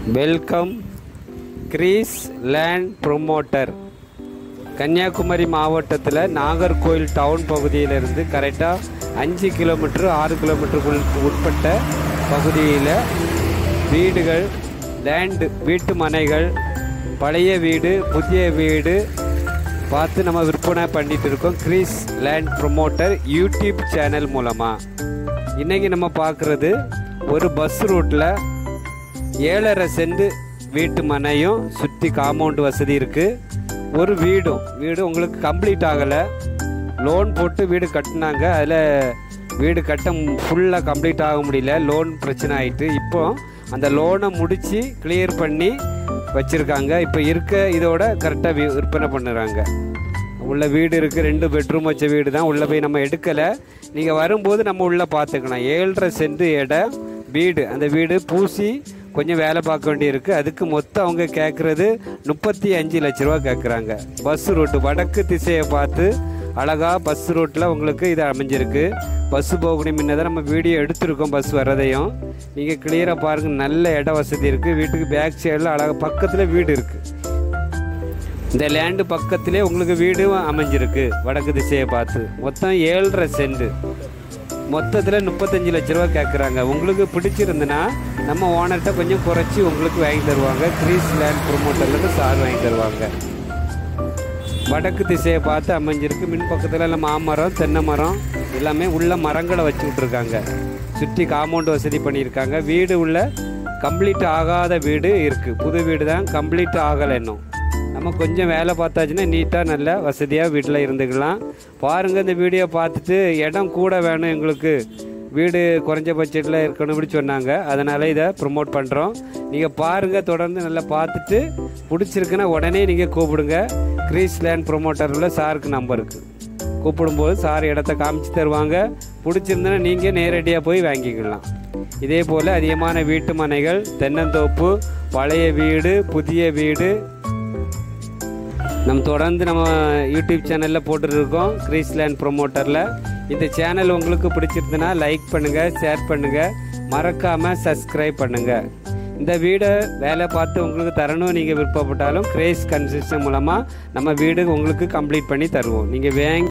welcome Greece land promoter Kanyakumari மாவட்டத்தில் Nagercoil down பகுதியிலிருந்து கரெக்டாக அஞ்சு கிலோமீட்டர் ஆறு கிலோமீட்டருக்குள் உட்பட்ட பகுதியில் வீடுகள் லேண்டு வீட்டு மனைகள் பழைய வீடு புதிய வீடு பார்த்து நம்ம விற்பனை பண்ணிட்டு இருக்கோம் Greece land promoter YouTube channel மூலமாக இன்னைக்கு நம்ம பார்க்குறது ஒரு பஸ் ரூட்டில் ஏழரை சென்ட் வீட்டு மனையும் சுற்றி காம்பவுண்ட் வசதி இருக்குது ஒரு வீடும் வீடு உங்களுக்கு கம்ப்ளீட் ஆகலை லோன் போட்டு வீடு கட்டினாங்க அதில் வீடு கட்ட ஃபுல்லாக கம்ப்ளீட் ஆக முடியல லோன் பிரச்சனை ஆயிட்டு இப்போ அந்த லோனை முடித்து கிளியர் பண்ணி வச்சுருக்காங்க இப்போ இருக்க இதோட கரெக்டாக விற்பனை பண்ணுறாங்க உள்ள வீடு இருக்குது ரெண்டு பெட்ரூம் வச்ச வீடு தான் உள்ளே போய் நம்ம எடுக்கலை நீங்கள் வரும்போது நம்ம உள்ளே பார்த்துக்கலாம் ஏழரை சென்ட் இடம் வீடு அந்த வீடு பூசி கொஞ்சம் வேலை பார்க்க வேண்டியிருக்கு அதுக்கு மொத்தம் அவங்க கேட்குறது முப்பத்தி அஞ்சு லட்ச ரூபா கேட்குறாங்க பஸ் ரூட்டு வடக்கு திசையை பார்த்து அழகாக பஸ் ரூட்டில் உங்களுக்கு இது அமைஞ்சிருக்கு பஸ் போகணும் முன்ன தான் நம்ம வீடியோ எடுத்திருக்கோம் பஸ் வர்றதையும் நீங்கள் கிளியராக பாருங்கள் நல்ல இட வசதி இருக்குது வீட்டுக்கு பேக் சைடில் அழகாக பக்கத்தில் வீடு இருக்குது இந்த லேண்டு பக்கத்திலே உங்களுக்கு வீடு அமைஞ்சிருக்கு வடக்கு திசையை பார்த்து மொத்தம் ஏழரை சென்ட் மொத்தத்தில் முப்பத்தஞ்சு லட்ச ரூபா கேட்குறாங்க உங்களுக்கு பிடிச்சிருந்துன்னா நம்ம ஓனர்கிட்ட கொஞ்சம் குறைச்சி உங்களுக்கு வாங்கி தருவாங்க கிரீஸ் லேண்ட் ப்ரொமோட்டர்லேருந்து சார் வாங்கி தருவாங்க வடக்கு திசையை பார்த்து அமைஞ்சிருக்கு மின் பக்கத்தில் எல்லாம் மாமரம் தென்னை மரம் எல்லாமே உள்ள மரங்களை வச்சு விட்ருக்காங்க சுற்றி காம்பவுண்ட் வசதி பண்ணியிருக்காங்க வீடு உள்ள கம்ப்ளீட் ஆகாத வீடு இருக்குது புது வீடு தான் கம்ப்ளீட் ஆகலை இன்னும் நம்ம கொஞ்சம் வேலை பார்த்தாச்சுன்னா நீட்டாக நல்ல வசதியாக வீட்டில் இருந்துக்கலாம் பாருங்கள் இந்த வீடியோ பார்த்துட்டு இடம் கூட வேணும் எங்களுக்கு வீடு குறைஞ்ச பட்ஜெட்டில் இருக்கணும் இப்படி சொன்னாங்க அதனால் இதை ப்ரொமோட் பண்ணுறோம் நீங்கள் பாருங்கள் தொடர்ந்து நல்லா பார்த்துட்டு பிடிச்சிருக்குன்னா உடனே நீங்கள் கூப்பிடுங்க கிரீஸ் லேண்ட் ப்ரொமோட்டரில் சாருக்கு நம்பருக்கு கூப்பிடும்போது சார் இடத்த காமிச்சு தருவாங்க பிடிச்சிருந்தனா நீங்கள் நேரடியாக போய் வாங்கிக்கலாம் இதே போல் அதிகமான வீட்டு மனைகள் தென்னந்தோப்பு பழைய வீடு புதிய வீடு நம்ம தொடர்ந்து நம்ம யூடியூப் சேனலில் போட்டுருக்கோம் கிரீஸ்லேண்ட் ப்ரொமோட்டரில் இந்த சேனல் உங்களுக்கு பிடிச்சிருந்துன்னா லைக் பண்ணுங்கள் ஷேர் பண்ணுங்கள் மறக்காமல் சப்ஸ்கிரைப் பண்ணுங்கள் இந்த வீடை வேலை பார்த்து உங்களுக்கு தரணும் நீங்கள் விருப்பப்பட்டாலும் கிரேஸ் கன்ஸ்ட்ரக்ஷன் மூலமாக நம்ம வீடு உங்களுக்கு கம்ப்ளீட் பண்ணி தருவோம் நீங்கள் வேங்